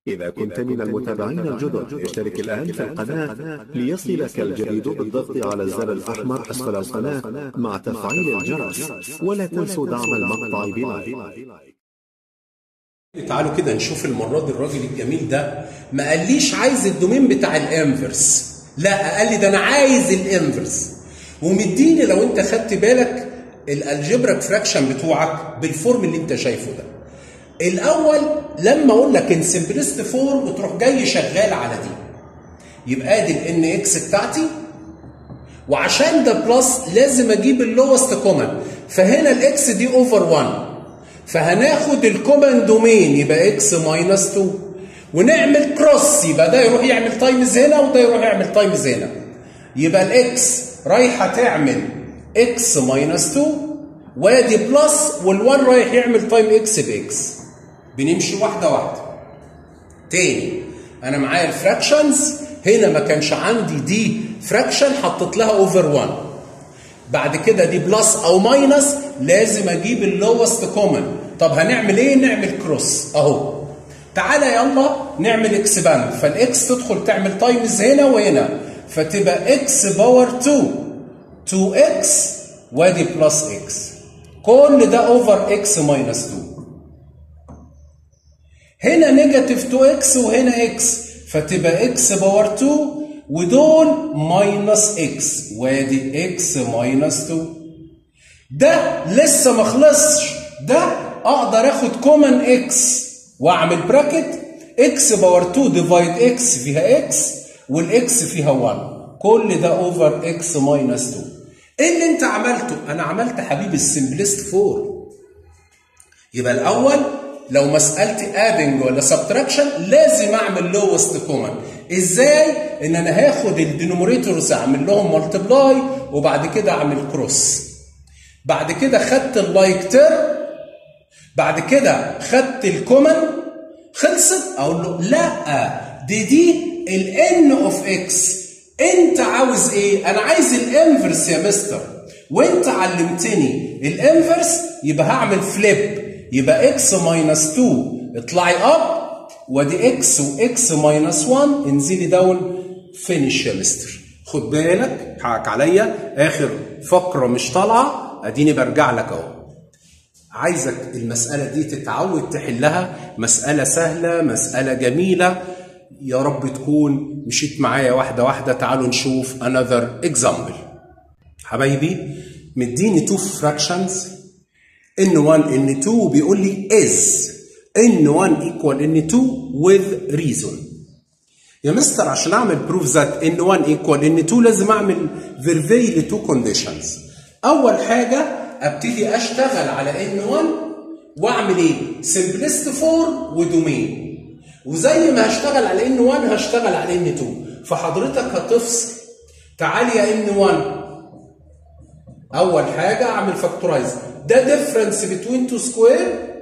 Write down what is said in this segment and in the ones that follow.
إذا كنت من المتابعين الجدد اشترك الآن في القناة ليصلك الجديد بالضغط على الزر الأحمر أسفل القناة مع تفعيل الجرس ولا تنسوا دعم المقطع بلايك تعالوا كده نشوف المرة دي الراجل الجميل ده ما قاليش عايز الدومين بتاع الانفرس لا قال لي ده انا عايز الانفرس ومديني لو انت خدت بالك الالجبرا فراكشن بتوعك بالفورم اللي انت شايفه ده الاول لما اقول لك ان سمبلست فورم تروح جاي شغال على دي يبقى ادي الان اكس بتاعتي وعشان ده بلس لازم اجيب اللوست كومن فهنا الاكس دي اوفر 1 فهناخد الكومن دومين يبقى اكس ماينس 2 ونعمل كروس يبقى ده يروح يعمل تايمز هنا وده يروح يعمل تايمز هنا يبقى الاكس رايحه تعمل اكس ماينس 2 وادي بلس وال1 رايح يعمل تايم اكس باكس بنمشي واحده واحده تاني انا معايا الفراكشنز هنا ما كانش عندي دي فراكشن حطيت لها اوفر 1 بعد كده دي بلس او ماينس لازم اجيب اللوست كومن طب هنعمل ايه نعمل كروس اهو تعالى يلا نعمل اكسباند فالاكس تدخل تعمل تايمز هنا وهنا فتبقى اكس باور 2 2 اكس وادي بلس اكس كل ده اوفر اكس ماينس 2 هنا نيجاتيف 2 اكس وهنا اكس فتبقى اكس باور 2 ودول ماينس اكس وادي اكس ماينس 2 ده لسه ما خلصش ده اقدر اخد كومن اكس واعمل براكت اكس باور 2 ديفايد اكس فيها اكس والاكس فيها 1 كل ده اوفر اكس ماينس 2 ايه اللي انت عملته انا عملت حبيبي السمبلست فور يبقى الاول لو مسألتي ادنج ولا سبتراكشن لازم اعمل لوست كومن ازاي ان انا هاخد الدينوميريتورز اعمل لهم ملتبلاي وبعد كده اعمل كروس بعد كده خدت اللايك تيرم بعد كده خدت الكومن خلصت اقول له لا دي دي الان اوف اكس انت عاوز ايه انا عايز الانفرس يا مستر وانت علمتني الانفرس يبقى هعمل فليب يبقى اكس ماينس 2 اطلعي اب وادي اكس واكس ماينس 1 انزلي داون فينيش يا مستر خد بالك حقك عليا اخر فقره مش طالعه اديني برجع لك اهو عايزك المسألة دي تتعود تحلها مسألة سهلة مسألة جميلة يا رب تكون مشيت معايا واحدة واحدة تعالوا نشوف another example حبايبي مديني two fractions n1 n2 بيقول لي is n1 equal n2 with reason يا مستر عشان اعمل proof that n1 equal n2 لازم اعمل verify ل two conditions اول حاجه ابتدي اشتغل على n1 واعمل ايه simplest form ودومين وزي ما هشتغل على n1 هشتغل على n2 فحضرتك هتفصل تعالي يا n1 اول حاجه اعمل فاكتورايز ده ديفرنس بين تو سكوير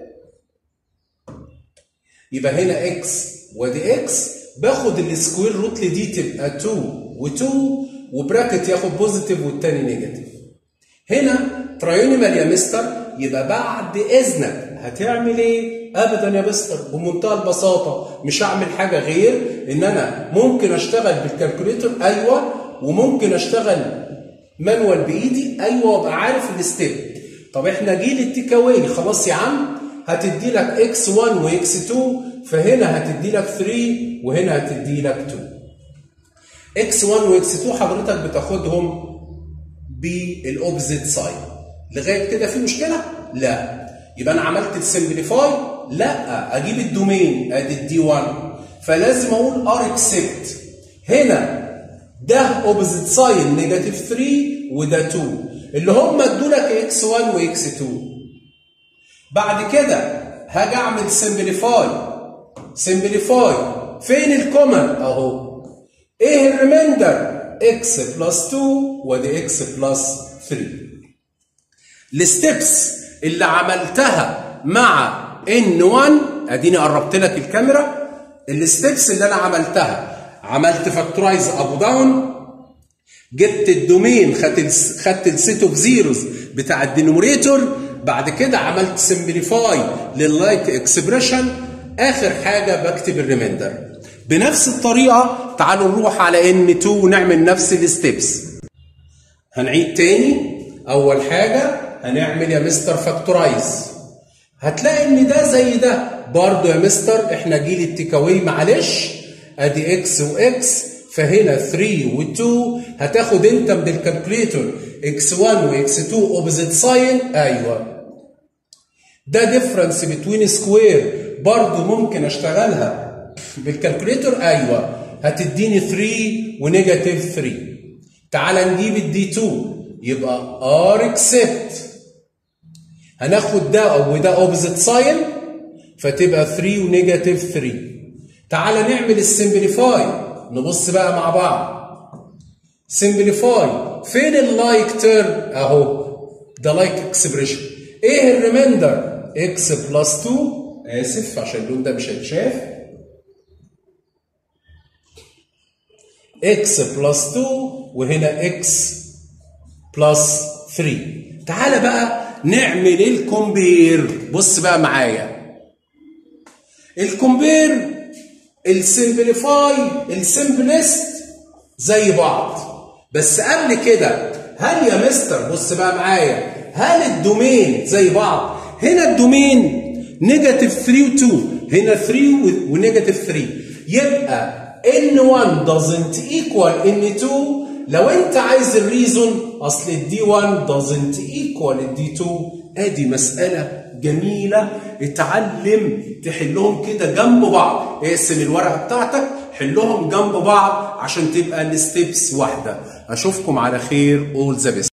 يبقى هنا اكس وادي اكس باخد السكوير روت دي تبقى 2 و2 وبراكت ياخد بوزيتيف والتاني نيجاتيف هنا ترايونيمال يا مستر يبقى بعد اذنك هتعمل ايه؟ ابدا يا مستر بمنتهى البساطه مش هعمل حاجه غير ان انا ممكن اشتغل بالكالكوليتر ايوه وممكن اشتغل مانوال بايدي ايوه وابقى عارف الستيب طب احنا جيل التيك اواي خلاص يا عم هتدي لك اكس 1 واكس 2 فهنا هتدي لك 3 وهنا هتدي لك 2 اكس 1 واكس 2 حضرتك بتاخدهم بالاوبزيت سايد لغايه كده في مشكله؟ لا يبقى انا عملت السمبليفاي لا اجيب الدومين ادي الدي 1 فلازم اقول ار اكسبت هنا ده اوبزيت ساين نيجاتيف 3 وده 2 اللي هم ادوا لك اكس 1 واكس 2 بعد كده هاجي اعمل سمبليفاي سمبليفاي فين الكومن اهو ايه الريميندر اكس بلس 2 وادي اكس بلس 3 الستبس اللي عملتها مع ان 1 اديني قربت لك الكاميرا الستبس اللي انا عملتها عملت فاكتورايز ابو داون جبت الدومين خدت خدت السيت اوف زيروز بتاع الدينوميريتور بعد كده عملت سمبليفاي لللايك اكسبريشن اخر حاجه بكتب الريميندر بنفس الطريقه تعالوا نروح على ان 2 ونعمل نفس الستبس هنعيد تاني اول حاجه هنعمل يا مستر فاكتورايز هتلاقي ان ده زي ده برضه يا مستر احنا جيل التيكاوي معلش ادي اكس واكس فهنا 3 و2 هتاخد انت من الكالكوليتور اكس 1 واكس 2 اوبزيت ساين ايوه ده ديفرنس بتوين سكوير برضه ممكن اشتغلها بالكالكوليتور ايوه هتديني 3 ونيجاتيف 3 تعال نجيب الدي 2 يبقى ار اكسبت هناخد ده وده اوبزيت ساين فتبقى 3 ونيجاتيف 3 تعال نعمل السمبليفاي نبص بقى مع بعض سمبليفاي فين اللايك تيرم اهو ده لايك اكسبريشن ايه الريميندر اكس بلس 2 اسف عشان اللون ده مش هيتشاف اكس بلس 2 وهنا اكس بلس 3 تعالى بقى نعمل الكومبير بص بقى معايا الكومبير السمبليفاي السمبلست زي بعض بس قبل كده هل يا مستر بص بقى معايا هل الدومين زي بعض هنا الدومين نيجاتيف 3 و 2 هنا 3 ونيجاتيف 3 يبقى n1 doesn't equal n2 لو انت عايز الريزون اصل الدي 1 doesn't equal الدي 2 ادي مساله جميله اتعلم تحلهم كده جنب بعض اقسم الورقه بتاعتك حلهم جنب بعض عشان تبقى الستبس واحده اشوفكم على خير all the best